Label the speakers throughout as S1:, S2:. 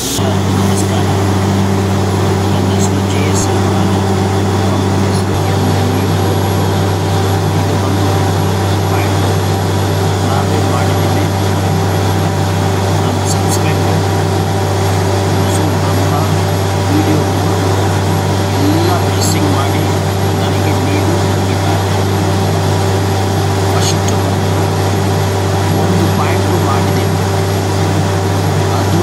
S1: ನಮಸ್ಕಾರ ನನ್ನ ಹೆಸರು ಜೆ ಎಸ್ ಹೆಸರು ಇದು ಒಂದು ಪಾಯಿಂಟ್ ನಾವೇ ಮಾಡಿದ್ದೀವಿ ನಮ್ಮ ಸಬ್ಸ್ಕ್ರೈಬರ್ ಬ್ರಹ್ಮ ವಿಡಿಯೋ ಎಲ್ಲ ಬ್ಲೆಸ್ಸಿಂಗ್ ಮಾಡಿ ನನಗೆ ನೀರು ಕೊಟ್ಟಿದ್ದಾರೆ ಫಸ್ಟು ಒಂದು ಪಾಯಿಂಟು ಮಾಡಿದ್ದೀನಿ ಅದು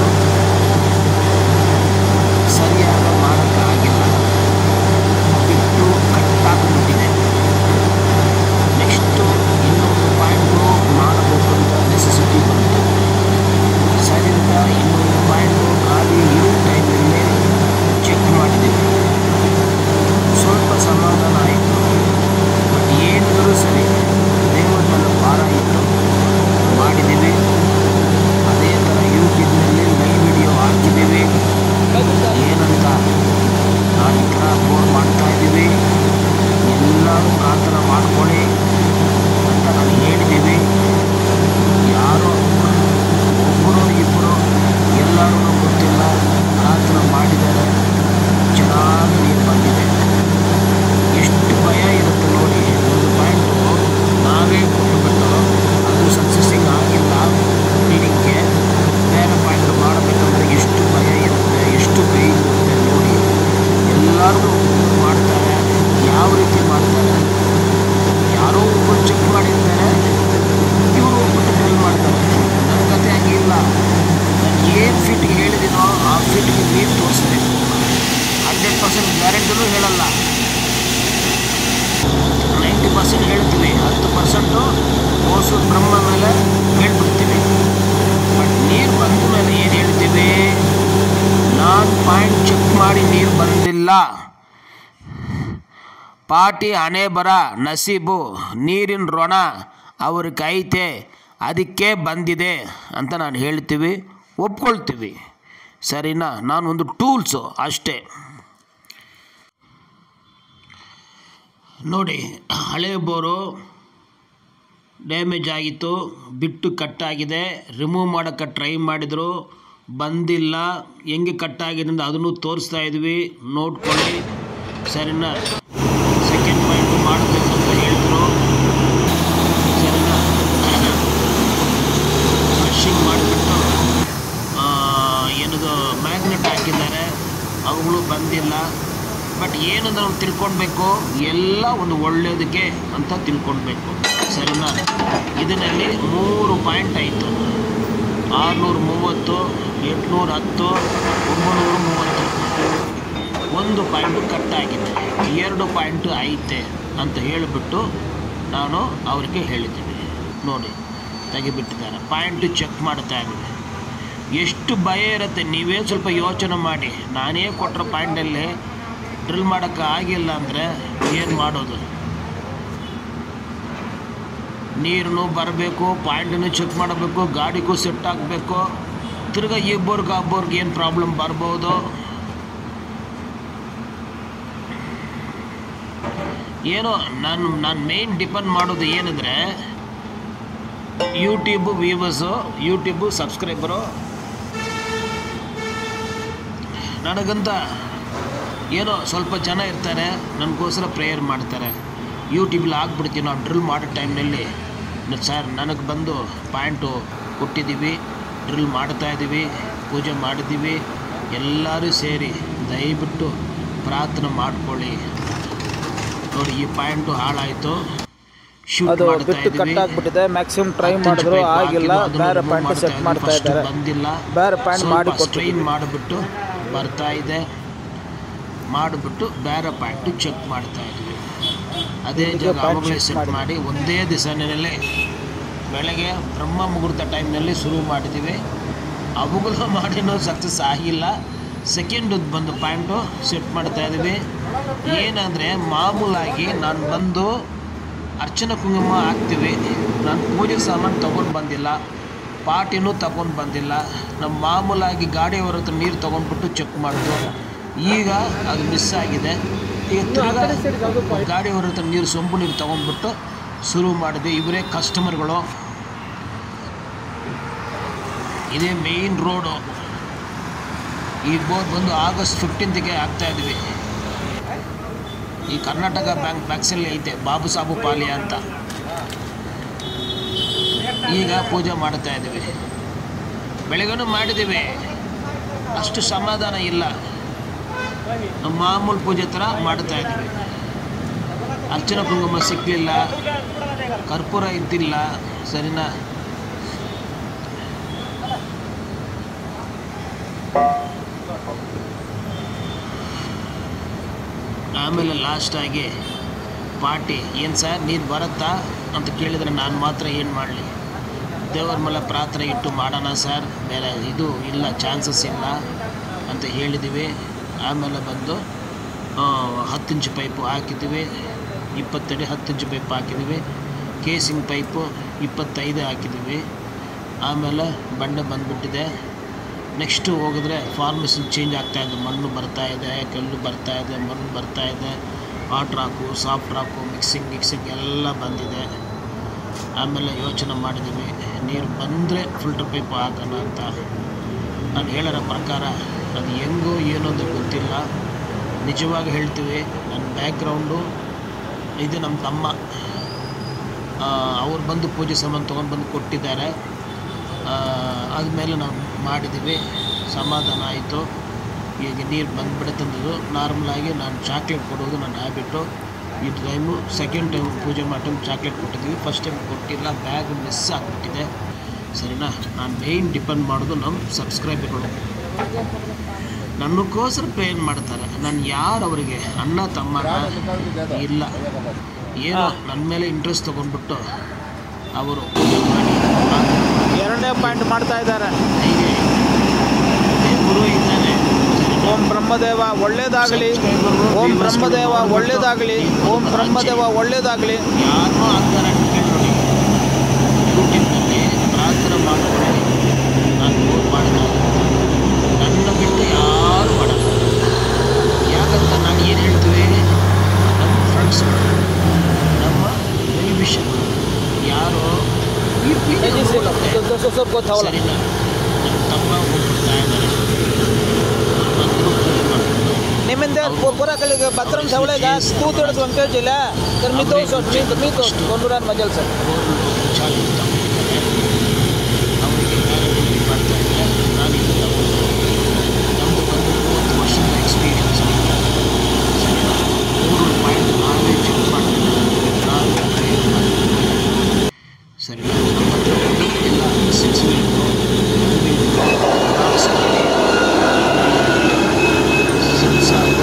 S1: ಸರಿಯಾದ ಮಾಡೋಕ್ಕಾಗಿಲ್ಲ ಬಿಟ್ಟು ಕಟ್ಟಾಗ್ಬಿಟ್ಟಿದೆ ನೆಕ್ಸ್ಟು ಇನ್ನೊಂದು ಪಾಯಿಂಟು ಮಾಡಬೇಕು ಅಂತ ನೆಸೆಸಿಟಿ ಬಂತು ಸರಿಂದ ಇನ್ನೊಂದು ಪಾಯಿಂಟು ಖಾಲಿ ಇರೋ ಟೈಮಲ್ಲೇ ಚೆಕ್ ಮಾಡಿದ್ದೀವಿ ಸ್ವಲ್ಪ ಸಮಾಧಾನ ಆಯಿತು ಬಟ್ ಏನಿದ್ರು ಸರಿ ದೇವರ ಮೇಲೆ ಭಾರ ಇಟ್ಟು ಮಾಡಿದ್ದೀವಿ ಅದೇ ಥರ ಯೂಟ್ಯೂಬ್ನಲ್ಲಿ ಲೈವ್ ವಿಡಿಯೋ ಹಾಕಿದ್ದೀವಿ ಏನಂತ ನಾನು ಈ ಥರ ಬೋರ್ ಮಾಡ್ತಾ ಇದ್ದೀವಿ ಎಲ್ಲರೂ ಪ್ರಾರ್ಥನೆ ಮಾಡ್ಕೊಳ್ಳಿ ಅಂತ ನಾನು ಹೇಳಿದ್ದೀವಿ ಯಾರೋ ಒಬ್ಬರು ಇಬ್ಬರು ಎಲ್ಲರೂ ಗೊತ್ತಿಲ್ಲ ಪ್ರಾರ್ಥನೆ ಮಾಡಿದ್ದಾರೆ ಚೆನ್ನಾಗಿ ನೀರು ಬಂದಿದೆ ಎಷ್ಟು ಭಯ ಇರುತ್ತೆ ನೋಡಿ ಒಂದು ಪಾಯಿಂಟು ನಾವೇ ಕೊಟ್ಟುಬಿಟ್ಟು ಅದು ಸಕ್ಸಸ್ಸಿಂಗ್ ಆಗಿಲ್ಲ ಕ್ಲೀನಿಂಗ್ಗೆ ಬೇರೆ ಪಾಯಿಂಟ್ ಮಾಡಬೇಕಂದ್ರೆ ಎಷ್ಟು ಭಯ ಇರುತ್ತೆ ಎಷ್ಟು ಕೈ ಇರುತ್ತೆ ನೋಡಿ ಎಲ್ಲರೂ ಮಾಡ್ತಾರೆ ಯಾವ ರೀತಿ ಮಾಡ್ತಾರೆ ಯಾರೋ ಒಬ್ಬರು ಚೆಕ್ ಮಾಡಿರ್ತಾರೆ ಇವರು ಒಬ್ಬರು ಡ್ರಿಲ್ ಮಾಡ್ತಾರೆ ನನ್ನ ಕತೆ ಹಂಗಿಲ್ಲ ನಾನು ಏನು ಫಿಟ್ಗೆ ಹೇಳಿದ್ದೀನೋ ಆ ಫಿಟ್ಗೆ ನೀರು ತೋರಿಸ್ಬೇಕು ಹಂಡ್ರೆಡ್ ಪರ್ಸೆಂಟ್ ಗ್ಯಾರಂಟಿನೂ ಹೇಳಲ್ಲ ನೈಂಟಿ ಪರ್ಸೆಂಟ್ ಹೇಳ್ತೀವಿ ಹತ್ತು ಪರ್ಸೆಂಟು ಓಸು ಬ್ರಹ್ಮ ಮೇಲೆ ಹೇಳ್ಬಿಡ್ತೀವಿ ಬಟ್ ನೀರು ಬಂದ ಮೇಲೆ ಏನು ಹೇಳ್ತೀವಿ ನಾನು ಪಾಯಿಂಟ್ ಚೆಕ್ ಮಾಡಿ ನೀರು ಬಂದಿಲ್ಲ ಪಾಟಿ ಹಣೆ ಬರ ನಸೀಬು ನೀರಿನ ಋಣ ಅವ್ರಿಗೆ ಐತೆ ಅದಕ್ಕೆ ಬಂದಿದೆ ಅಂತ ನಾನು ಹೇಳ್ತೀವಿ ಒಪ್ಕೊಳ್ತೀವಿ ಸರಿನಾ ನಾನು ಒಂದು ಟೂಲ್ಸು ಅಷ್ಟೇ ನೋಡಿ ಹಳೆ ಬೋರು ಡ್ಯಾಮೇಜ್ ಆಗಿತ್ತು ಬಿಟ್ಟು ಕಟ್ಟಾಗಿದೆ ರಿಮೂವ್ ಮಾಡೋಕ್ಕೆ ಟ್ರೈ ಮಾಡಿದರು ಬಂದಿಲ್ಲ ಹೆಂಗೆ ಕಟ್ಟಾಗಿದೆ ಅಂತ ಅದನ್ನು ತೋರಿಸ್ತಾ ಇದ್ವಿ ನೋಡ್ಕೊಳ್ಳಿ ಸರಿನಾ ಸೆಕೆಂಡ್ ಪಾಯಿಂಟ್ ಮಾಡಬೇಕು ಅಂತ ಹೇಳಿದ್ರು ಸರಿನಾ ಫ್ಲಶಿಂಗ್ ಮಾಡಿಬಿಟ್ಟು ಏನದು ಮ್ಯಾಗ್ನೆಟ್ ಹಾಕಿದ್ದಾರೆ ಅವುಗಳು ಬಂದಿಲ್ಲ ಬಟ್ ಏನು ನಾವು ತಿಳ್ಕೊಳ್ಬೇಕು ಎಲ್ಲ ಒಂದು ಒಳ್ಳೆಯದಕ್ಕೆ ಅಂತ ತಿಳ್ಕೊಳ್ಬೇಕು ಸರಿನಾ ಇದರಲ್ಲಿ ಮೂರು ಪಾಯಿಂಟ್ ಆಯಿತು ಆರುನೂರ ಮೂವತ್ತು ಎಂಟುನೂರ ಹತ್ತು ಒಂಬೈನೂರ ಮೂವತ್ತು ಒಂದು ಪಾಯಿಂಟು ಕಟ್ಟಾಗಿದೆ ಎರಡು ಪಾಯಿಂಟು ಐತೆ ಅಂತ ಹೇಳಿಬಿಟ್ಟು ನಾನು ಅವರಿಗೆ ಹೇಳಿದ್ದೀನಿ ನೋಡಿ ತೆಗಿಬಿಟ್ಟಿದ್ದಾರೆ ಪಾಯಿಂಟು ಚೆಕ್ ಮಾಡ್ತಾ ಇದ್ದೀನಿ ಎಷ್ಟು ಭಯ ಇರುತ್ತೆ ನೀವೇ ಸ್ವಲ್ಪ ಯೋಚನೆ ಮಾಡಿ ನಾನೇ ಕೊಟ್ಟಿರೋ ಪಾಯಿಂಟಲ್ಲಿ ಡ್ರಿಲ್ ಮಾಡೋಕ್ಕೆ ಆಗಿಲ್ಲ ಅಂದರೆ ಏನು ಮಾಡೋದು ನೀರನ್ನು ಬರಬೇಕು ಪಾಯಿಂಟನ್ನು ಚೆಕ್ ಮಾಡಬೇಕು ಗಾಡಿಗೂ ಸೆಟ್ ಆಗಬೇಕು ತಿರ್ಗಾ ಇಬ್ಬರಿಗೆ ಒಬ್ಬರಿಗೆ ಏನು ಪ್ರಾಬ್ಲಮ್ ಬರ್ಬೋದು ಏನೋ ನಾನು ನಾನು ಮೇಯ್ನ್ ಡಿಪೆಂಡ್ ಮಾಡೋದು ಏನಂದರೆ ಯೂಟ್ಯೂಬು ವ್ಯೂವರ್ಸು ಯೂಟ್ಯೂಬು ಸಬ್ಸ್ಕ್ರೈಬರು ನನಗಂತ ಏನೋ ಸ್ವಲ್ಪ ಜನ ಇರ್ತಾರೆ ನನಗೋಸ್ಕರ ಪ್ರೇಯರ್ ಮಾಡ್ತಾರೆ ಯೂಟ್ಯೂಬಲ್ಲಿ ಹಾಕ್ಬಿಡ್ತೀವಿ ನಾವು ಡ್ರಿಲ್ ಮಾಡೋ ಟೈಮ್ನಲ್ಲಿ ಸರ್ ನನಗೆ ಬಂದು ಪಾಯಿಂಟು ಕೊಟ್ಟಿದ್ದೀವಿ ಡ್ರಿಲ್ ಮಾಡ್ತಾ ಇದ್ದೀವಿ ಪೂಜೆ ಮಾಡಿದ್ದೀವಿ ಎಲ್ಲರೂ ಸೇರಿ ದಯವಿಟ್ಟು ಪ್ರಾರ್ಥನೆ ಮಾಡ್ಕೊಳ್ಳಿ ನೋಡಿ ಈ ಪಾಯಿಂಟು ಹಾಳಾಯಿತು ಶೂಟ್
S2: ಅದು
S1: ಮಾಡ್ತಾ
S2: ಬಿಟ್ಟು
S1: ಇದ್ದೀವಿ
S2: ಕಟ್ಟಾಗ್ಬಿಟ್ಟಿದೆ ಮ್ಯಾಕ್ಸಿಮಮ್ ಟ್ರೈ
S1: ಹತ್ತು ಇಂಚ್
S2: ಮಾಡಿದ್ರು
S1: ಪೈಪ್
S2: ಆಗಿಲ್ಲ
S1: ಹಾಕಿದ್ದು
S2: ಬೇರೆ
S1: ಅದನ್ನು
S2: ಪಾಯಿಂಟ್
S1: ಮಾಡ್ತಾ
S2: ಸೆಟ್
S1: ಇದ್ವಿ.
S2: ಮಾಡ್ತಾ
S1: First
S2: ಇದ್ದಾರೆ
S1: ಬಂದಿಲ್ಲ
S2: ಬೇರೆ ಪಾಯಿಂಟ್ ಮಾಡಿ
S1: ಸ್ವಲ್ಪ ಸ್ಟ್ರೈನ್
S2: ಕೊಟ್ಟಿದ್ದೀವಿ
S1: ಮಾಡಿಬಿಟ್ಟು ಬರ್ತಾ ಇದೆ ಮಾಡಿಬಿಟ್ಟು ಬೇರೆ ಪಾಯಿಂಟು ಚೆಕ್ ಮಾಡ್ತಾ ಇದ್ವಿ ಅದೇ
S2: ಇಲ್ಲಿಗೆ
S1: ಜಾಗ
S2: point
S1: ಆವಾಗಲೇ
S2: check
S1: ಸೆಟ್
S2: ಮಾಡಿ.
S1: ಮಾಡಿ ಒಂದೇ ದಿವಸನಲ್ಲೇ ಬೆಳಗ್ಗೆ ಬ್ರಹ್ಮ ಮುಹೂರ್ತ ಟೈಮ್ನಲ್ಲಿ ಶುರು ಮಾಡಿದ್ದೀವಿ ಅವುಗಳು ಮಾಡಿನೂ ಸಕ್ಸಸ್ ಆಗಿಲ್ಲ ಸೆಕೆಂಡ್ ಬಂದು ಪಾಯಿಂಟು ಸೆಟ್ ಮಾಡ್ತಾ ಇದ್ದೀವಿ ಏನಂದರೆ ಮಾಮೂಲಾಗಿ ನಾನು ಬಂದು ಅರ್ಚನ ಕುಂಕುಮ ಹಾಕ್ತೀವಿ ನಾನು ಪೂಜೆ ಸಾಮಾನು ತೊಗೊಂಡು ಬಂದಿಲ್ಲ ಪಾಟಿನೂ ತಗೊಂಡು ಬಂದಿಲ್ಲ ನಮ್ಮ ಮಾಮೂಲಾಗಿ ಗಾಡಿಯವ್ರ ಹತ್ರ ನೀರು ತೊಗೊಂಡ್ಬಿಟ್ಟು ಚೆಕ್ ಮಾಡಿದ್ರು ಈಗ ಅದು ಮಿಸ್ ಆಗಿದೆ ಈಗ ತಿರ್ಗಾ ಗಾಡಿಯವ್ರ ಹತ್ರ ನೀರು ಸೊಂಪು ನೀರು ತೊಗೊಂಡ್ಬಿಟ್ಟು ಶುರು ಮಾಡಿದೆ ಇವರೇ ಕಸ್ಟಮರ್ಗಳು ಇದೇ ಮೇಯ್ನ್ ರೋಡು ಈ ಬೋರ್ ಬಂದು ಆಗಸ್ಟ್ ಫಿಫ್ಟೀನ್ತ್ಗೆ ಆಗ್ತಾ ಇದ್ವಿ ಈ ಕರ್ನಾಟಕ ಬ್ಯಾಂಕ್ ಬ್ಯಾಕ್ಸಲ್ಲಿ ಐತೆ ಬಾಬು ಸಾಬು ಪಾಳ್ಯ ಅಂತ ಈಗ ಪೂಜೆ ಮಾಡ್ತಾ ಇದ್ದೀವಿ ಬೆಳಗ್ಗೆನೂ ಮಾಡಿದ್ದೀವಿ ಅಷ್ಟು ಸಮಾಧಾನ ಇಲ್ಲ ನಮ್ಮ ಮಾಮೂಲು ಪೂಜೆ ಥರ ಮಾಡ್ತಾ ಇದ್ದೀವಿ ಅರ್ಚನ ಕುಂಕುಮ ಸಿಕ್ಕಲಿಲ್ಲ ಕರ್ಪೂರ ಇದ್ದಿಲ್ಲ ಸರಿನಾ ಆಮೇಲೆ ಲಾಸ್ಟಾಗಿ ಪಾರ್ಟಿ ಏನು ಸರ್ ನೀನು ಬರುತ್ತಾ ಅಂತ ಕೇಳಿದರೆ ನಾನು ಮಾತ್ರ ಏನು ಮಾಡಲಿ ದೇವರ ಮೇಲೆ ಪ್ರಾರ್ಥನೆ ಇಟ್ಟು ಮಾಡೋಣ ಸರ್ ಬೇರೆ ಇದು ಇಲ್ಲ ಚಾನ್ಸಸ್ ಇಲ್ಲ ಅಂತ ಹೇಳಿದ್ದೀವಿ ಆಮೇಲೆ ಬಂದು ಆ, ಹತ್ತು ಇಂಚು ಪೈಪು ಹಾಕಿದ್ದೀವಿ ಇಪ್ಪತ್ತಡಿ ಹತ್ತು ಇಂಚು ಪೈಪ್ ಹಾಕಿದ್ದೀವಿ ಕೇಸಿಂಗ್ ಪೈಪು ಇಪ್ಪತ್ತೈದು ಹಾಕಿದ್ದೀವಿ ಆಮೇಲೆ ಬಂಡೆ ಬಂದುಬಿಟ್ಟಿದೆ ನೆಕ್ಸ್ಟು ಹೋಗಿದ್ರೆ ಫಾರ್ಮಸಿನ್ ಚೇಂಜ್ ಆಗ್ತಾ ಇದೆ ಮಣ್ಣು ಬರ್ತಾ ಇದೆ ಕಲ್ಲು ಬರ್ತಾ ಇದೆ ಮಣ್ಣು ಬರ್ತಾ ಇದೆ hard rock soft rock mixing mixing ಎಲ್ಲ ಬಂದಿದೆ ಆಮೇಲೆ ಯೋಚನೆ ಮಾಡಿದ್ದೀವಿ ನೀರು ಬಂದರೆ ಫಿಲ್ಟರ್ ಪೈಪ್ ಹಾಕೋಣ ಅಂತ ನಾನು ಹೇಳೋರ ಪ್ರಕಾರ ಅದು ಹೆಂಗೋ ಏನೋ ಅಂತ ಗೊತ್ತಿಲ್ಲ ನಿಜವಾಗಿ ಹೇಳ್ತೀವಿ ನನ್ನ ಬ್ಯಾಕ್ಗ್ರೌಂಡು ಇದು ನಮ್ಮ ತಮ್ಮ ಅವ್ರು ಬಂದು ಪೂಜೆ ಸಾಮಾನು ತೊಗೊಂಡು ಬಂದು ಕೊಟ್ಟಿದ್ದಾರೆ ಆದಮೇಲೆ ನಾವು ಮಾಡಿದ್ದೀವಿ ಸಮಾಧಾನ ಆಯಿತು ಈಗ ನೀರು ಬಂದುಬಿಡುತ್ತಂದು ನಾರ್ಮಲಾಗಿ ನಾನು ಚಾಕ್ಲೇಟ್ ಕೊಡೋದು ನನ್ನ ಹ್ಯಾಬಿಟ್ಟು ಈ ಟೈಮು ಸೆಕೆಂಡ್ ಟೈಮ್ ಪೂಜೆ ಮಾಡೋ ಟೈಮ್ ಚಾಕ್ಲೇಟ್ ಕೊಟ್ಟಿದ್ವಿ ಫಸ್ಟ್ ಟೈಮ್ ಕೊಟ್ಟಿಲ್ಲ ಬ್ಯಾಗ್ ಮಿಸ್ ಆಗಿಬಿಟ್ಟಿದೆ ಸರಿನಾ ನಾನು ಮೇಯ್ನ್ ಡಿಪೆಂಡ್ ಮಾಡೋದು ನಮ್ಮ ಸಬ್ಸ್ಕ್ರೈಬರ್ಗಳು ನನ್ನಕ್ಕೋಸ್ಕರ ಪ್ರೇನ್ ಮಾಡ್ತಾರೆ ನಾನು ಯಾರು ಅವರಿಗೆ ಅಣ್ಣ ತಮ್ಮನ ಇಲ್ಲ ಏನೋ ನನ್ನ ಮೇಲೆ ಇಂಟ್ರೆಸ್ಟ್ ತೊಗೊಂಡ್ಬಿಟ್ಟು ಅವರು ಪೂಜೆ ಮಾಡಿ
S2: ಎರಡನೇ ಪಾಯಿಂಟ್ ಮಾಡ್ತಾ ಇದ್ದಾರೆ
S1: ಹೀಗೆ ದೇವರು ಇದ್ದಾನೆ
S2: ಓಂ ಬ್ರಹ್ಮದೇವ ಒಳ್ಳೇದಾಗಲಿ ಓಂ ಬ್ರಹ್ಮದೇವ ಒಳ್ಳೇದಾಗಲಿ ಓಂ ಬ್ರಹ್ಮದೇವ ಒಳ್ಳೇದಾಗಲಿ
S1: ಯಾರನ್ನೂ ಆಗ್ತಾರೆ ಅಂತ ಕೇಳಿ ಯೂಟ್ಯೂಬ್ನಲ್ಲಿ ಪ್ರಾರ್ಥನೆ ಮಾಡ್ಕೊಳ್ಳಿ ನಾನು ಫೋನ್ ಮಾಡ್ತಾ ನನ್ನ ಬಿಟ್ಟು ಯಾರು ಮಾಡಲ್ಲ ಯಾಕಂತ ನಾನು ಏನು ಹೇಳ್ತೀವಿ ನಮ್ಮ ಫ್ರೆಂಡ್ಸ್ ನಮ್ಮ ವೆಲ್ವಿಷನ್ ಯಾರು ಈ ಪೀಳಿಗೆ
S2: ಗೊತ್ತಾವಲ್ಲ
S1: ಸರಿನಾ ನನ್ನ ತಮ್ಮ ಹೋಗ್ಬಿಡ್ತಾ ಇದ್ದಾರೆ ಬಂದರು ಪೂಜೆ ಮಾಡ್ತಾರೆ
S2: ನಿಮ್ಮಿಂದ ಪುರಕಳಿಗೆ ಭದ್ರಂ ಸವಳೆಗ ತೂತು ಹಿಡಿದು ಒಂದು ಕೇಳಿಲ್ಲ ಸರ್ ಮೀ ತೋರಿಸು ಮೀ ಮೀ ತೋರಿಸು ಗೊಂಡೂರಾನ್ ಮಜಲ್ ಸರ್
S1: ಬೋರ್ಲು ಚಾಲು ತಗೊಂಡಿದ್ದಾರೆ ಅವರಿಗೆ ಗ್ಯಾರಂಟಿ ಮಾಡ್ತಾ ಇದ್ದಾರೆ ನಾನು ಇದು ತಗೊಂಡು ನಮ್ಮದು ಬಂದು ಮೂವತ್ತು ವರ್ಷದ ಎಕ್ಸ್ಪೀರಿಯನ್ಸ್ ಮೂರು ಪಾಯಿಂಟ್ ನಾವೇ ಚೆಕ್ ಮಾಡ್ತೀವಿ ನಾನು ಟ್ರೈನ್ ಮಾಡ್ತೀನಿ ಸರಿ ನಮ್ಮ ಹತ್ರ ಬಂದು ಎಲ್ಲ six wheeled sensor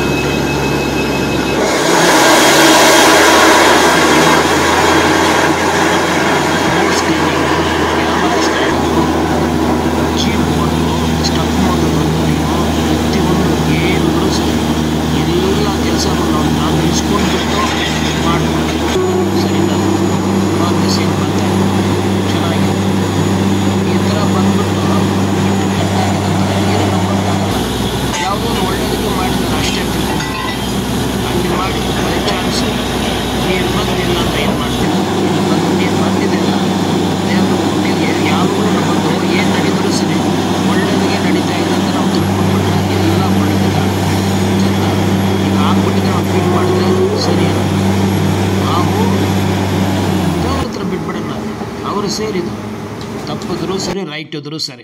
S1: mode screening camera stand keyboard stuff motor ಪ್ರತಿಯೊಂದು ಏನಿದ್ರು ಸರಿ ಎಲ್ಲ ಕೆಲಸನೂ ನಾವು ನಾನು ಇಸ್ಕೊಂಡ್ಬಿಟ್ಟು ಮಾಡ್ಬೋದು ಸರಿನಾ ಮೆಸೇಜ್ ಬರ್ತಾ ಚೆನ್ನಾಗಿದೆ ಈ ಥರ ಬಂದ್ಬಿಟ್ಟು ಕಟ್ಟಾಗಿದೆ ಏನು ನಂಬೋಕ್ಕಾಗಲ್ಲ ಯಾವುದೋ ಒಂದು ಒಳ್ಳೆಯದಕ್ಕೆ ಮಾಡಿದ್ದಾರೆ ಅಷ್ಟೇ ತಿಳ್ಕೊಂಡು ಅಲ್ಲಿ ಮಾಡಿ ಬೈ ಚಾನ್ಸ್ ನೀರು ಬಂದಿಲ್ಲ ಅಂತ ಏನು ಮಾಡ್ತೀವಿ ಇಲ್ಲಿ ಬಂದು ನೀರು ಬಂದಿದ್ದಿಲ್ಲ ದೇವರು ಕೊಟ್ಟಿಗೆ ಯಾವಾಗಲೂ ಬಂದು ಏನು ನಡೀದರೂ ಸರಿ ಒಳ್ಳೆಯದಿಗೆ ನಡೀತಾ ಇದೆ ಅಂತ ನಾವು ತಿಳ್ಕೊಂಡ್ಬಿಟ್ರೆ ಎಲ್ಲ ಒಳ್ಳೆಯದಿಲ್ಲ ಸರಿನಾ ಈಗ ಆಗ್ಬಿಟ್ಟಿದ್ರೆ ನಾವು ಫೀಲ್ ಮಾಡಿದ್ರೆ ಸರಿ ನಾವು ದೇವ್ರ ಹತ್ರ ಬಿಟ್ಬಿಡೋಣ ಅವರು ಸೇರಿದು ತಪ್ಪಿದ್ರು ಸರಿ ರೈಟ್ ಇದ್ರು ಸರಿ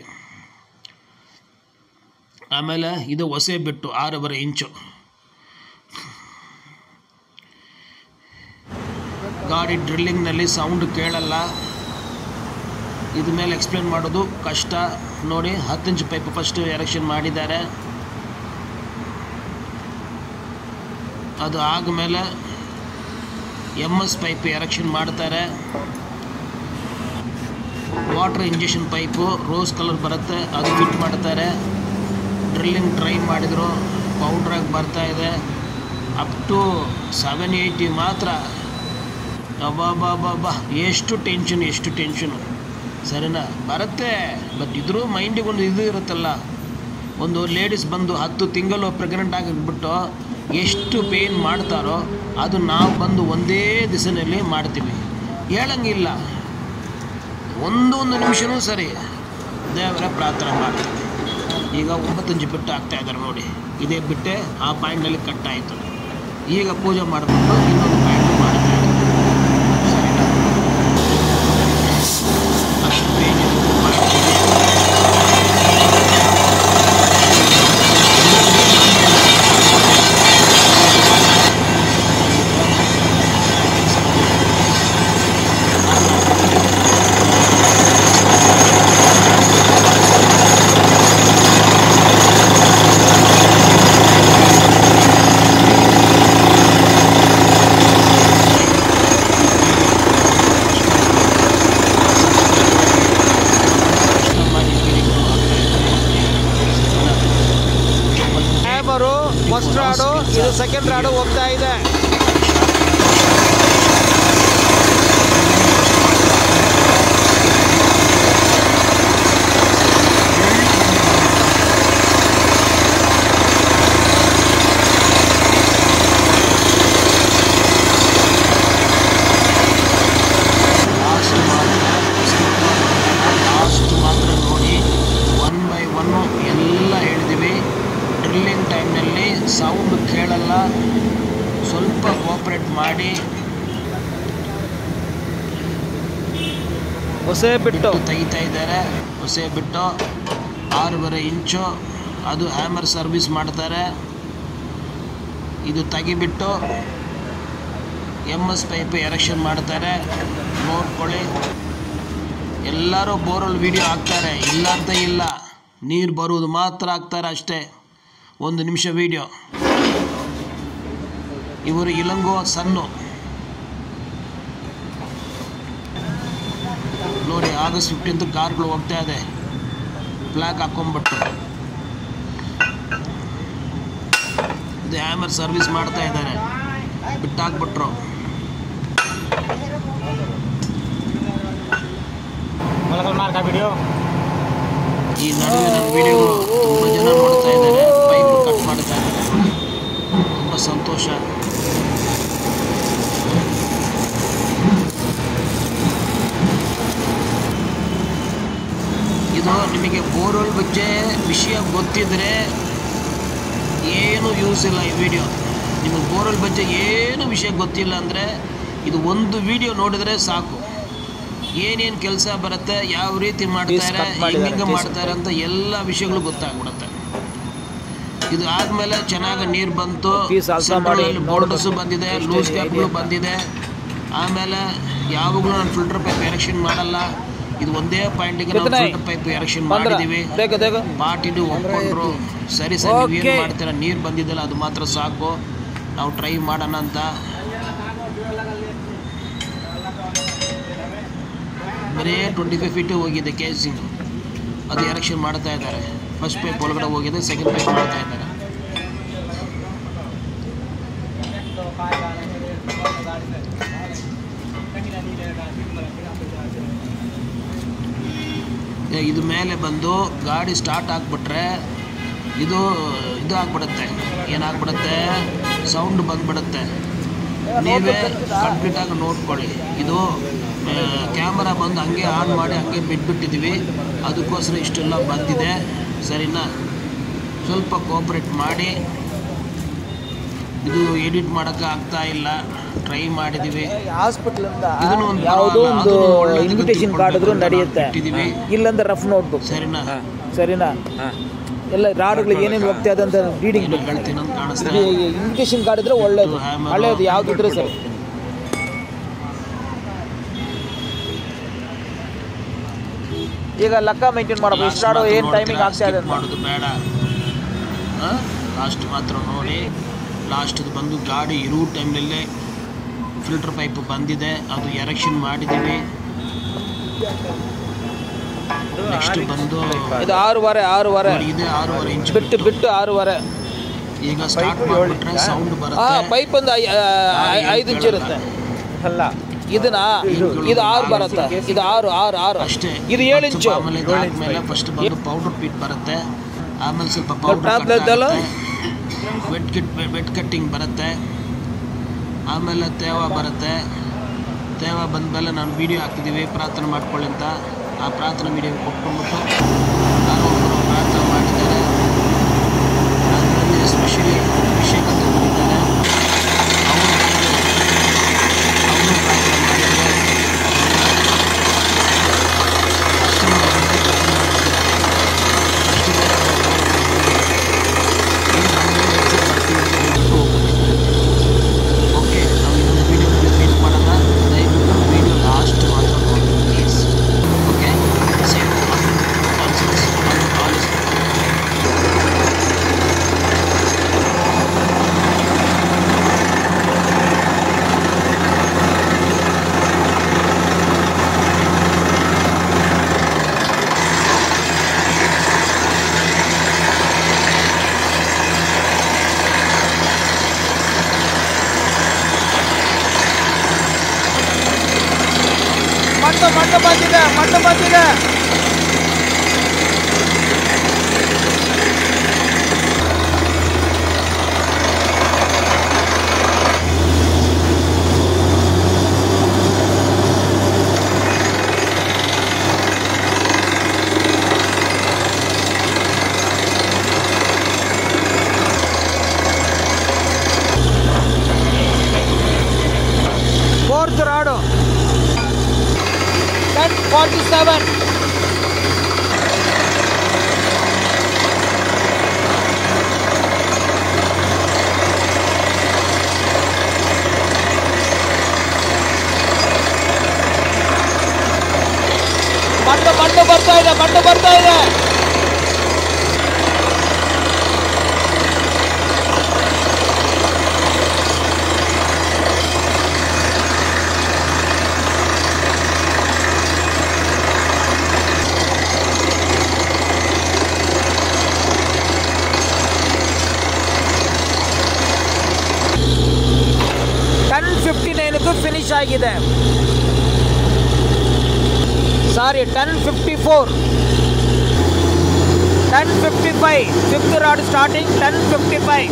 S1: ಆಮೇಲೆ ಇದು ಹೊಸೆ ಬಿಟ್ಟು ಆರೂವರೆ ಇಂಚು ಗಾಡಿ ಡ್ರಿಲ್ಲಿಂಗ್ನಲ್ಲಿ ಸೌಂಡ್ ಕೇಳಲ್ಲ ಇದ್ರ ಮೇಲೆ ಎಕ್ಸ್ಪ್ಲೇನ್ ಮಾಡೋದು ಕಷ್ಟ ನೋಡಿ ಹತ್ತು ಇಂಚು ಪೈಪ್ ಫಸ್ಟ್ ಎರೆಕ್ಷನ್ ಮಾಡಿದ್ದಾರೆ ಅದು ಆದಮೇಲೆ ಎಮ್ ಎಸ್ ಪೈಪ್ ಎರೆಕ್ಷನ್ ಮಾಡ್ತಾರೆ water injection pipe rose colour ಬರುತ್ತೆ ಅದು ಫಿಟ್ ಮಾಡ್ತಾರೆ ಡ್ರಿಲ್ಲಿಂಗ್ ಟ್ರೈ ಮಾಡಿದರು ಪೌಡ್ರಾಗಿ ಬರ್ತಾ ಇದೆ ಅಪ್ ಟು ಸೆವೆನ್ ಏಯ್ಟಿ ಮಾತ್ರ ಅಬ್ಬಾ ಎಷ್ಟು ಟೆನ್ಷನ್ ಎಷ್ಟು ಟೆನ್ಷನು ಸರಿನಾ ಬರುತ್ತೆ ಬಟ್ ಇದ್ರೂ ಮೈಂಡಿಗೆ ಒಂದು ಇದು ಇರುತ್ತಲ್ಲ ಒಂದು ಲೇಡೀಸ್ ಬಂದು ಹತ್ತು ತಿಂಗಳು ಪ್ರೆಗ್ನೆಂಟ್ ಆಗಿಬಿಟ್ಟು ಎಷ್ಟು ಪೇಯ್ನ್ ಮಾಡ್ತಾರೋ ಅದು ನಾವು ಬಂದು ಒಂದೇ ದಿವಸದಲ್ಲಿ ಮಾಡ್ತೀವಿ ಹೇಳಂಗಿಲ್ಲ ಒಂದೊಂದು ನಿಮಿಷನೂ ಸರಿ ದೇವರ ಪ್ರಾರ್ಥನೆ ಮಾಡ್ತೀವಿ ಈಗ ಒಂಬತ್ತು ಇಂಚು ಬಿಟ್ಟು ಹಾಕ್ತಾ ಇದ್ದಾರೆ ನೋಡಿ ಇದೇ ಬಿಟ್ಟೆ ಆ ಪಾಯಿಂಟ್ನಲ್ಲಿ ಕಟ್ ಆಯಿತು ಈಗ ಪೂಜೆ ಮಾಡಿಬಿಟ್ಟು ಇನ್ನೊಂದು ಪಾಯಿಂಟ್ ಮಾಡ್ತಾ ಇದ್ದಾರೆ ಸರಿನಾ ಅಷ್ಟು ಪೇಜ್ ಮಾಡ್ತೀವಿ
S2: ಹ್ಯಾಮರು ಫಸ್ಟ್ ರಾಡು ಇದು ಸೆಕೆಂಡ್ ರಾಡು ಹೋಗ್ತಾ ಇದೆ
S1: ಲಾಸ್ಟ್ ಮಾತ್ರ skip ಮಾಡ್ಬೇಡ. ಲಾಸ್ಟ್ ಮಾತ್ರ ನೋಡಿ ಒನ್ ಬೈ ಒನ್ನು ಎಲ್ಲ ಹೇಳಿದ್ದೀವಿ ಡ್ರಿಲ್ಲಿಂಗ್ ಟೈಮ್ನಲ್ಲಿ ಸೌಂಡ್ ಕೇಳಲ್ಲ ಸ್ವಲ್ಪ ಕೋಪ್ರೇಟ್ ಮಾಡಿ
S2: ಹೊಸೇ ಬಿಟ್ಟು
S1: ಬಿಟ್ಟು ತೆಗಿತಾ ಇದ್ದಾರೆ ಹೊಸೆ ಬಿಟ್ಟು ಆರೂವರೆ ಇಂಚು ಅದು ಹ್ಯಾಮರ್ ಸರ್ವಿಸ್ ಮಾಡ್ತಾರೆ ಇದು ತೆಗಿಬಿಟ್ಟು ಎಮ್ ಎಸ್ ಪೈಪ್ ಎರೆಕ್ಷನ್ ಮಾಡ್ತಾರೆ ನೋಡ್ಕೊಳ್ಳಿ ಎಲ್ಲರೂ ಬೋರ್ವೆಲ್ ವಿಡಿಯೋ ಹಾಕ್ತಾರೆ ಇಲ್ಲ ಅಂತ ಇಲ್ಲ ನೀರು ಬರುವುದು ಮಾತ್ರ ಹಾಕ್ತಾರೆ ಅಷ್ಟೇ ಒಂದು ನಿಮಿಷ ವಿಡಿಯೋ ಇವರು ಇಲಂಗೋ ಸನ್ನು ನೋಡಿ ಆಗಸ್ಟ್ ಫಿಫ್ಟೀನ್ತ್ ಕಾರ್ಗಳು ಹೋಗ್ತಾ ಇದೆ ಫ್ಲಾಗ್ ಹಾಕೊಂಡ್ಬಿಟ್ಟು ಇದು ಹ್ಯಾಮರ್ ಸರ್ವಿಸ್ ಮಾಡ್ತಾ ಇದ್ದಾರೆ ಬಿಟ್ಟಾಕ್ಬಿಟ್ರು ಈ ನಡುವೆ ನನ್ನ ವಿಡಿಯೋಗಳು ತುಂಬ ಜನ ನೋಡ್ತಾ ಇದ್ದಾರೆ ಪೈಪ್ ಕಟ್ ಮಾಡ್ತಾ ಇದ್ದಾರೆ ತುಂಬ ಸಂತೋಷ ಇದು ನಿಮಗೆ ಬೋರ್ವೆಲ್ ಬಗ್ಗೆ ವಿಷಯ ಗೊತ್ತಿದ್ರೆ ಏನು ಯೂಸ್ ಇಲ್ಲ ಈ ವಿಡಿಯೋ ನಿಮಗೆ ಬೋರ್ವೆಲ್ ಬಗ್ಗೆ ಏನು ವಿಷಯ ಗೊತ್ತಿಲ್ಲ ಅಂದರೆ ಇದು ಒಂದು ವಿಡಿಯೋ ನೋಡಿದರೆ ಸಾಕು ಏನೇನು ಕೆಲಸ ಬರುತ್ತೆ ಯಾವ ರೀತಿ ಮಾಡ್ತಾರೆ
S2: cut ಮಾಡಿದ್ದಾರೆ,
S1: ಹೆಂಗೆ
S2: piece.
S1: ಮಾಡ್ತಾರೆ ಅಂತ ಎಲ್ಲ ವಿಷಯಗಳು ಗೊತ್ತಾಗ್ಬಿಡುತ್ತೆ ಇದು ಆದಮೇಲೆ ಚೆನ್ನಾಗಿ ನೀರು ಬಂತು
S2: Piece also ಮಾಡಿ
S1: ಬೋಲ್ಡರ್ಸು
S2: ನೋಡ್ಬೇಕು.
S1: ಬಂದಿದೆ
S2: ಎಷ್ಟು
S1: ಲೂಸ್
S2: idea
S1: ಕ್ಯಾಪ್ಗಳು
S2: ಅಂತ.
S1: ಬಂದಿದೆ ಆಮೇಲೆ ಯಾವಾಗಲೂ ನಾನು ಫಿಲ್ಟರ್ ಪೈಪ್ ಎರೆಕ್ಷನ್ ಮಾಡಲ್ಲ ಇದು ಒಂದೇ ಪಾಯಿಂಟಿಗೆ ನಾವು
S2: ಕಿತ್ನೆ?
S1: ಫಿಲ್ಟರ್ ಪೈಪ್ ಎರೆಕ್ಷನ್
S2: ಬಂದ್ರ
S1: ಮಾಡಿದ್ದೀವಿ
S2: ದೇಗ ದೇಗ
S1: ಪಾಟಿದು ಒಪ್ಕೊಂಡ್ರು ಸರಿ ಸರ್ ನೀವೇನು
S2: Okay.
S1: ಮಾಡ್ತೀರಾ ನೀರು ಬಂದಿದ್ದಲ್ಲ ಅದು ಮಾತ್ರ ಸಾಕು ನಾವು ಟ್ರೈ ಮಾಡೋಣ ಅಂತ ಬರೀ ಟ್ವೆಂಟಿ ಫೈವ್ ಫೀಟ್ ಹೋಗಿದೆ ಕೇಸಿಂಗ್ ಅದು ಎರೆಕ್ಷನ್ ಮಾಡ್ತಾ ಇದ್ದಾರೆ ಫಸ್ಟ್ ಪೈಪ್ ಒಳಗಡೆ ಹೋಗಿದೆ ಸೆಕೆಂಡ್ ಪೈಪ್ ಮಾಡ್ತಾ ಇದ್ದಾರೆ ಏ, ಇದು ಮೇಲೆ ಬಂದು ಗಾಡಿ ಸ್ಟಾರ್ಟ್ ಆಗಿಬಿಟ್ರೆ ಇದು ಇದು ಆಗ್ಬಿಡುತ್ತೆ ಏನಾಗ್ಬಿಡುತ್ತೆ ಸೌಂಡ್ ಬಂದ್ಬಿಡುತ್ತೆ ನೀವೇ ಕಂಪ್ಲೀಟಾಗಿ ನೋಡ್ಕೊಳ್ಳಿ ಇದು ಕ್ಯಾಮರಾ ಬಂದು ಹಂಗೆ ಆನ್ ಮಾಡಿ ಹಂಗೆ ಬಿಟ್ಬಿಟ್ಟಿದ್ದೀವಿ ಅದಕ್ಕೋಸ್ಕರ ಇಷ್ಟೆಲ್ಲ ಬಂದಿದೆ ಸರಿನಾ ಸ್ವಲ್ಪ ಕೋಪ್ರೇಟ್ ಮಾಡಿ ಇದು ಎಡಿಟ್ ಮಾಡೋಕ್ಕೆ ಆಗ್ತಾ ಇಲ್ಲ ಟ್ರೈ ಮಾಡಿದ್ದೀವಿ
S2: ಹಾಸ್ಪಿಟಲ್ ಅಂತ
S1: ಇದನ್ನು ಒಂದು
S2: ಯಾವುದೋ
S1: ಪರವಾಗಿಲ್ಲ,
S2: ಒಂದು
S1: ಅದನ್ನು ಒಳ್ಳೆದಕ್ಕೆ
S2: ಇನ್ವಿಟೇಷನ್ ಕಾರ್ಡ್ ಇದ್ರೂ
S1: ತಿಳ್ಕೊಳ್ಬೇಕು
S2: ನಡೆಯುತ್ತೆ
S1: ಅಂತ ಇಟ್ಟಿದ್ದೀವಿ.
S2: ಇಲ್ಲಂದ್ರೆ ರಫ್ ನೋಟ್ಬುಕ್
S1: ಸರಿನಾ
S2: ಸರಿನಾ ಎಲ್ಲ ರಾಡ್ಗಳಿಗೆ ಏನೇನು ಹೋಗ್ತಾ ಇದೆ ಅಂತ ರೀಡಿಂಗ್
S1: ಏನು ಹೇಳ್ತೀನಿ ಅಂತ ಕಾಣಿಸ್ತಾ
S2: ಇನ್ವಿಟೇಷನ್ ಕಾರ್ಡ್ ಇದ್ರೆ ಒಳ್ಳೇದು
S1: hammer.
S2: ಹಳೇದು ಯಾವ್ದಿದ್ರೆ ಸರಿ ಈಗ ಲೆಕ್ಕ ಮೇಂಟೈನ್ ಮಾಡಬೇಕು
S1: Last
S2: ಎಷ್ಟು ರಾಡು
S1: ಮಾತ್ರ
S2: ಏನು ಟೈಮಿಂಗ್
S1: ನೋಡ್ತೀರಾ,
S2: ಆಗ್ತಾ ಇದೆ
S1: skip
S2: ಅಂತ
S1: ಮಾಡೋದು ಬೇಡ ಲಾಸ್ಟ್ ಮಾತ್ರ ನೋಡಿ ಲಾಸ್ಟ್ ಬಂದು ಗಾಡಿ ಇರೋ ಟೈಮ್ನಲ್ಲೇ ಫಿಲ್ಟರ್ ಪೈಪ್ ಬಂದಿದೆ ಅದು ಎರೆಕ್ಷನ್ ಮಾಡಿದ್ದೀವಿ ನೆಕ್ಸ್ಟ್ ಬಂದು
S2: ಇದು ಆರೂವರೆ ಆರೂವರೆ
S1: ನೋಡಿ, ಇದೆ ಆರೂವರೆ ಇಂಚ್
S2: ಬಿಟ್ಟು ಬಿಟ್ಟು ಆರೂವರೆ
S1: ಈಗ ಸ್ಟಾರ್ಟ್ ಮಾಡಿಬಿಟ್ರೆ ಸೌಂಡ್
S2: ಆ
S1: ಬರುತ್ತೆ
S2: ಪೈಪ್ ಒಂದು ಐ- ಐ- ಐದು ಇಂಚ್ ಇರುತ್ತೆ
S3: ಅಲ್ಲ
S2: ಇದನ್ನ ಇದು ಆರು ಬರುತ್ತೆ ಇದು ಆರು ಆರು ಆರು
S1: ಅಷ್ಟೇ
S2: ಇದು ಏಳು ಇಂಚು
S1: ಆಮೇಲೆ ಇದಾದ್ಮೇಲೆ ಫಸ್ಟ್ ಬಂದು ಪೌಡರ್ ಪೀಟ್ ಬರುತ್ತೆ ಆಮೇಲೆ ಸ್ವಲ್ಪ
S2: ಟಾಪ್
S1: ಪೌಡರ್
S2: ಲೆದ್ದಲ್ಲ?
S1: ವೆಟ್ ಕಿಟ್ ವೆಟ್ ಕಟ್ಟಿಂಗ್ ಬರುತ್ತೆ ಆಮೇಲೆ ತೇವ ಬರುತ್ತೆ ತೇವ ಬಂದಮೇಲೆ ನಾನು ವಿಡಿಯೋ ಹಾಕಿದ್ದೀವಿ ಪ್ರಾರ್ಥನೆ ಮಾಡ್ಕೊಳ್ಳಿ ಅಂತ ಆ ಪ್ರಾರ್ಥನೆ ವಿಡಿಯೋ ಕೊಟ್ಕೊಂಡ್ಬಿಟ್ಟು ನಾನು ಒಬ್ಬರು ಪ್ರಾರ್ಥನೆ ಮಾಡಿದ್ದಾರೆ
S2: ಮಣ್ಣು ಬಂದಿದೆ ಮಣ್ಣು ಬಂದಿದೆ fourth rod ten forty seven ಮಣ್ಣು ಮಣ್ಣು ಬರ್ತಾ ಇದೆ ಮಣ್ಣು ಬರ್ತಾ ಇದೆ ಟೆನ್ ಫಿಫ್ಟಿ ನೈನ್ಗೂ ಫಿನಿಶ್ ಆಗಿದೆ sorry ten fifty four ten fifty five fifth rod starting ten fifty five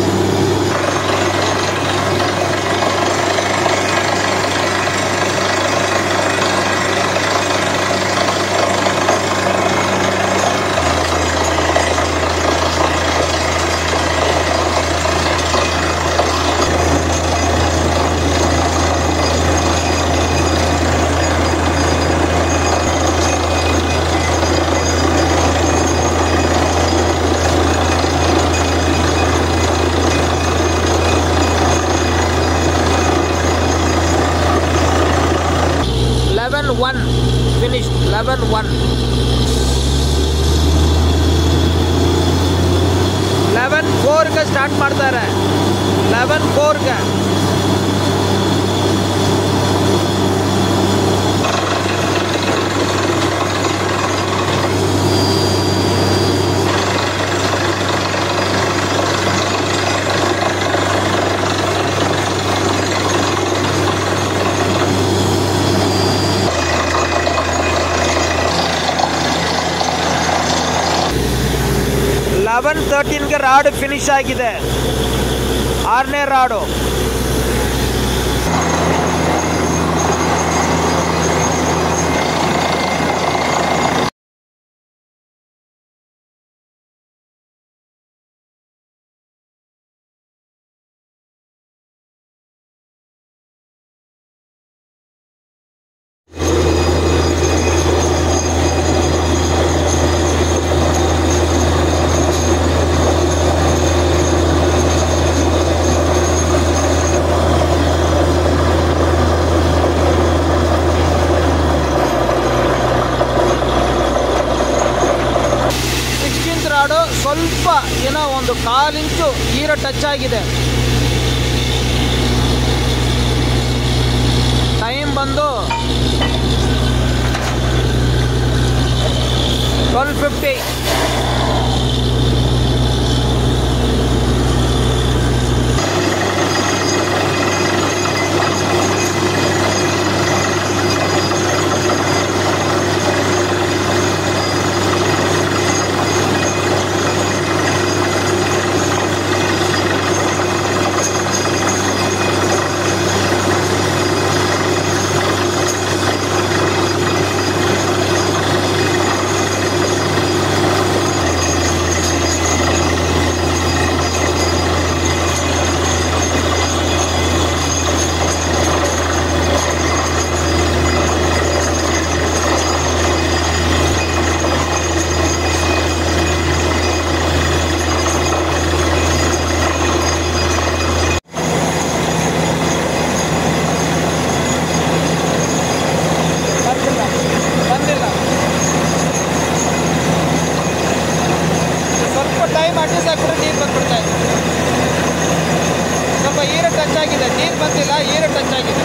S2: eleven one finish eleven one eleven ಫೋರ್ಗೆ ಸ್ಟಾರ್ಟ್ ಮಾಡ್ತಾರೆ ಲೆವೆನ್ ಫೋರ್ಗೆ ಲೆವೆನ್ ತರ್ಟೀನ್ಗೆ ರಾಡ್ ಫಿನಿಶ್ ಆಗಿದೆ ಆರನೇ ರಾಡು ಸಿಕ್ಸ್ಟೀನ್ತ್ ರಾಡು ಸ್ವಲ್ಪ ಏನೋ ಒಂದು ಕಾಲಿಂಚು ಈರ ಟಚ್ ಆಗಿದೆ ಟೈಮ್ ಬಂದು ಟ್ವೆಲ್ ಫಿಫ್ಟಿ ಬಂದಿಲ್ಲ ಬಂದಿಲ್ಲ ಸ್ವಲ್ಪ ಟೈಮ್ ಅಡ್ಜಸ್ಟ್ ಆಗ್ಬಿಟ್ರೆ ನೀರು ಬಂದ್ಬಿಡ್ತಾ ಇದೆ ಸ್ವಲ್ಪ ಈರ ಟಚ್ ಆಗಿದೆ ನೀರು ಬಂದಿಲ್ಲ ಈರ ಟಚ್ ಆಗಿದೆ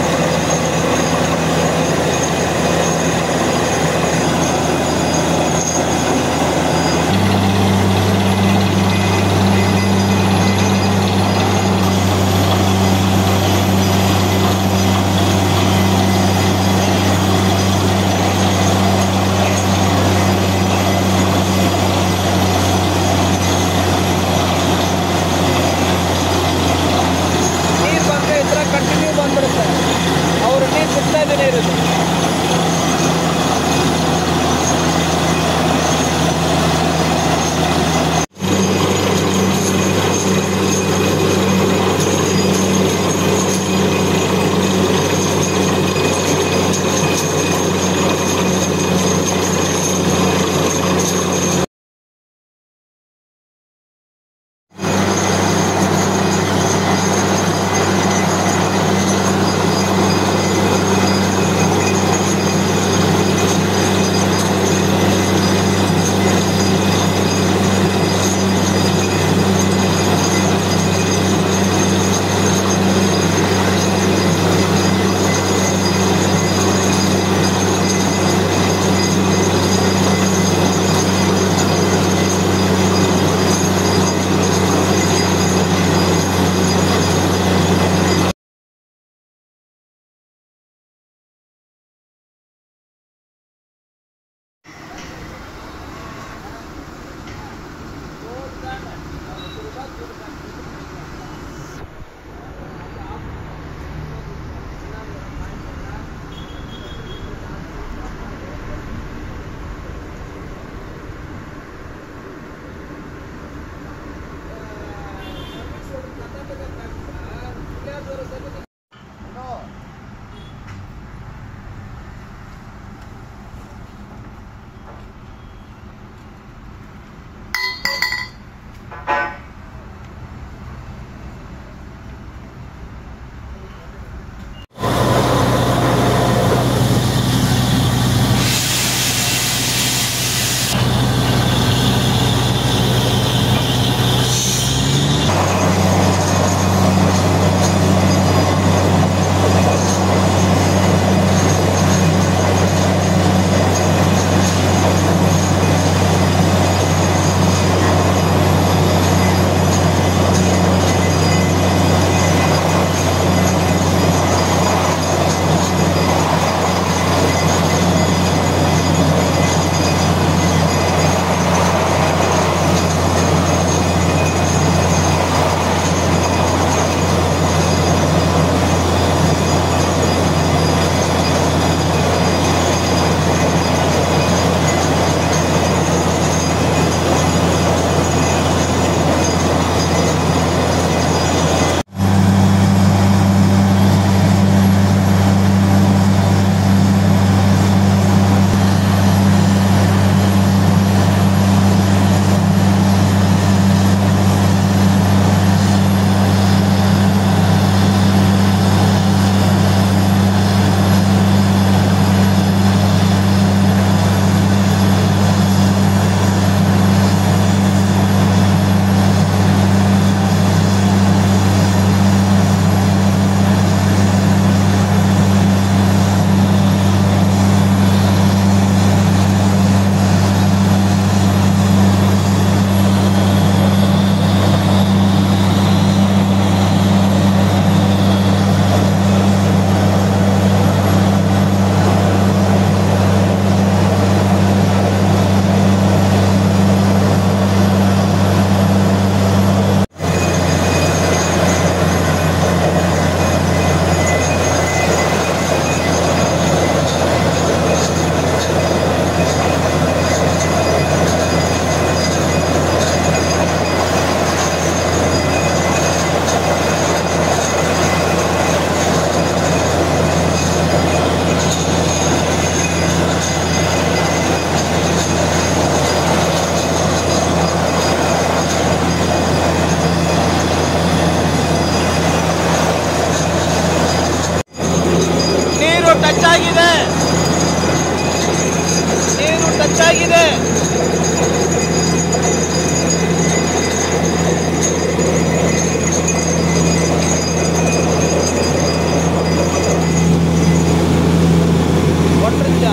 S2: ಒಟ್ಟರಿಂದ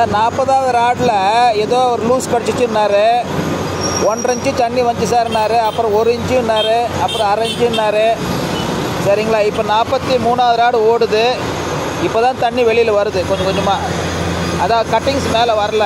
S2: சார் நாற்பதாவது ராடில் ஏதோ ஒரு லூஸ் கடிச்சிச்சுன்னாரு ஒன்றரை இன்ச்சு தண்ணி வந்துச்சு சார்னாரு அப்புறம் ஒரு இன்ச்சுன்னாரு அப்புறம் அரை இன்ச்சுன்னாரு சரிங்களா இப்போ நாற்பத்தி மூணாவது ராடு ஓடுது இப்போ தான் தண்ணி வெளியில் வருது கொஞ்சம் கொஞ்சமாக அதான் கட்டிங்ஸ் மேலே வரல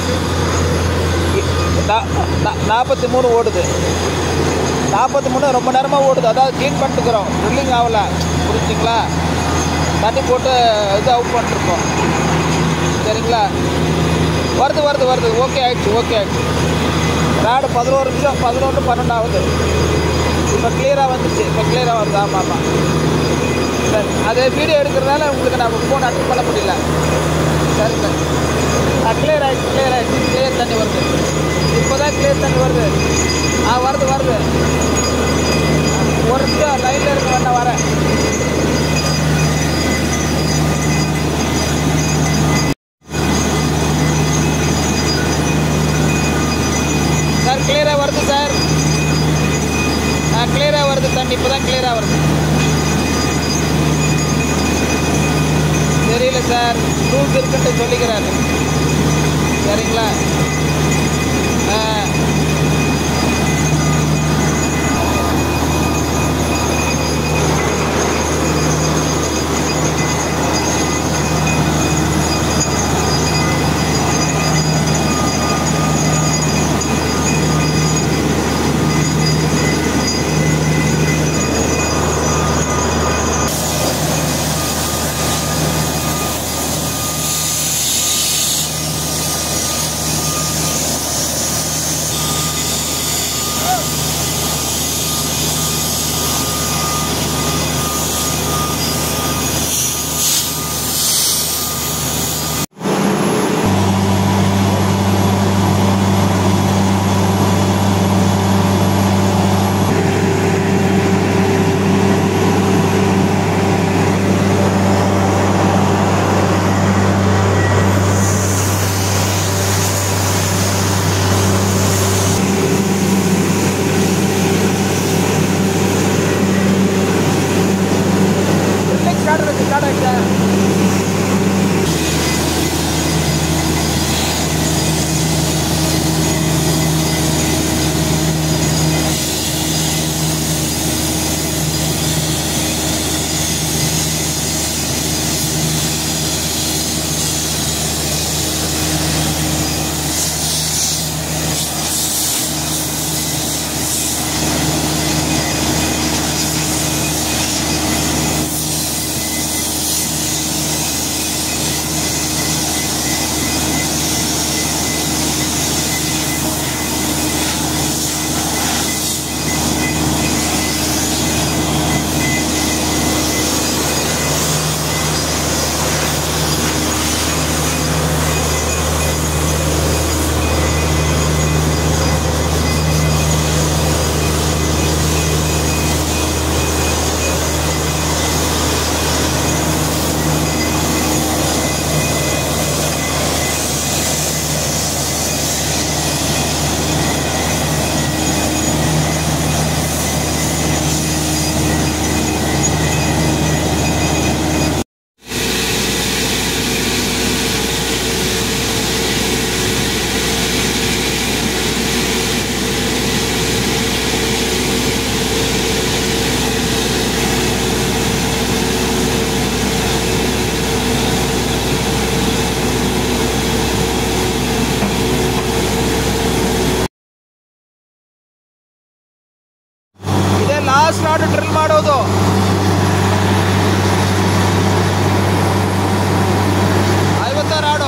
S2: நாற்பத்தி மூணு ஓடுது நாற்பத்தி மூணு ரொம்ப நேரமாக ஓடுது அதாவது க்ளீன் பண்ணிட்டுக்கிறோம் ட்ரில்லிங் ஆகல புரிஞ்சுங்களா தண்ணி போட்டு இது அவுட் பண்ணிட்டுருக்கோம் சரிங்களா வருது வருது வருது ஓகே ஆயிடுச்சு ஓகே ஆயிடுச்சு ராடு பதினோரு நிமிஷம் பதினொன்று பன்னெண்டு ஆகுது இப்போ கிளியராக வந்துச்சு இப்போ கிளியராக வருது ஆமாம் ஆமாம் சரி அது வீடியோ எடுக்கிறதுனால உங்களுக்கு நம்ம ஃபோன் அட்டன் பண்ண முடியல சரி சார் ஆ கிளியர் ஆகிடுச்சு கிளியர் ஆகிடுச்சு கிளியர் தண்ணி வருது இப்போ தான் கிளியர் தண்ணி வருது ஆ வருது வருது ஒரு நிமிஷம் லைனில் இருக்கு வேணா வரேன் சார் கிளியராக வருது சார் ஆ கிளியராக வருது தண்ணி இப்போ தான் கிளியராக வருது தெரியல சார் ரூல்ஸ் இருக்குன்ட்டு சொல்லிக்கிறாரு சரிங்களா ஆ ஸ்டார்ட் ஆகிடுச்சு ஸ்டார்ட் ஆகிடுச்சா ಇದೇ ಲಾಸ್ಟ್ ರಾಡ್ ಡ್ರಿಲ್ ಮಾಡೋದು ಐವತ್ತ ರಾಡು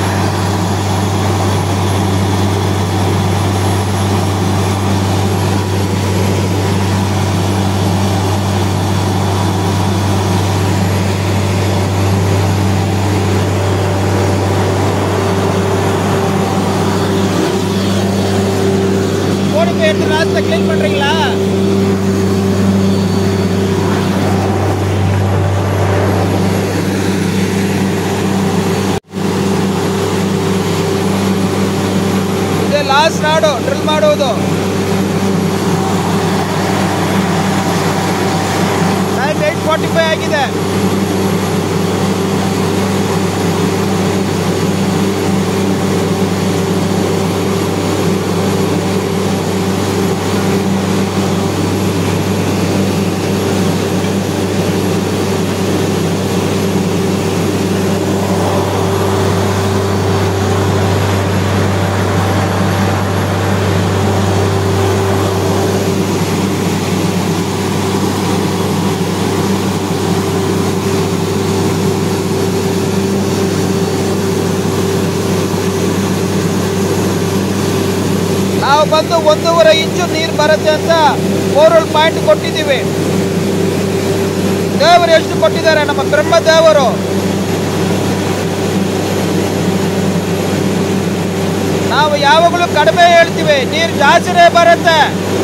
S2: கோடி போய் எடுத்து லாஸ்ட்டில் க்ளீன் பண்ணுறீங்களா ಇದೆ ಲಾಸ್ಟ್ ರಾಡು ಡ್ರಿಲ್ ಮಾಡುವುದು ಟೈಮ್ ಏಯ್ಟ್ ಫಾರ್ಟಿ ಫೈವ್ ಆಗಿದೆ ನಾವು ಬಂದು ಒಂದೂವರೆ ಇಂಚು ನೀರು ಬರುತ್ತೆ ಅಂತ ಬೋರ್ವೆಲ್ ಪಾಯಿಂಟ್ ಕೊಟ್ಟಿದ್ದೀವಿ ದೇವರು ಎಷ್ಟು ಕೊಟ್ಟಿದ್ದಾರೆ ನಮ್ಮ ಬ್ರಹ್ಮ ದೇವರು ನಾವು ಯಾವಾಗಲೂ ಕಡಿಮೆ ಹೇಳ್ತೀವಿ ನೀರು ಜಾಸ್ತಿನೇ ಬರುತ್ತೆ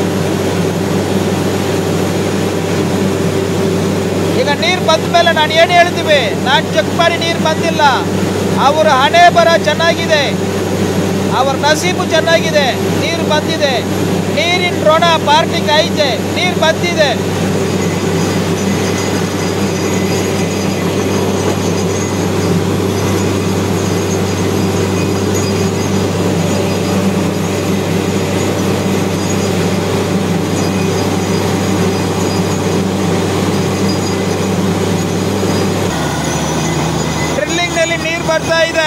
S2: ಈಗ ನೀರು ಬಂದ ಮೇಲೆ ನಾನು ಏನು ಹೇಳ್ತೀವಿ ನಾನು ಚೆಕ್ ಮಾಡಿ ನೀರು ಬಂದಿಲ್ಲ ಅವರ ಹಣೆ ಬರ ಚೆನ್ನಾಗಿದೆ ಅವರ ನಸೀಬು ಚೆನ್ನಾಗಿದೆ ನೀರು ಬಂದಿದೆ ನೀರಿನ ಋಣ ಪಾರ್ಟಿಗೆ ಐತೆ ನೀರು ಬಂದಿದೆ ಡ್ರಿಲ್ಲಿಂಗ್ನಲ್ಲಿ ನೀರು ಬರ್ತಾ ಇದೆ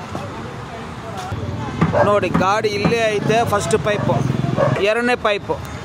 S2: ನೋಡಿ ಗಾಡಿ ಇಲ್ಲೇ ಐತೆ ಫಸ್ಟ್ ಪೈಪು ಎರಡನೇ ಪೈಪು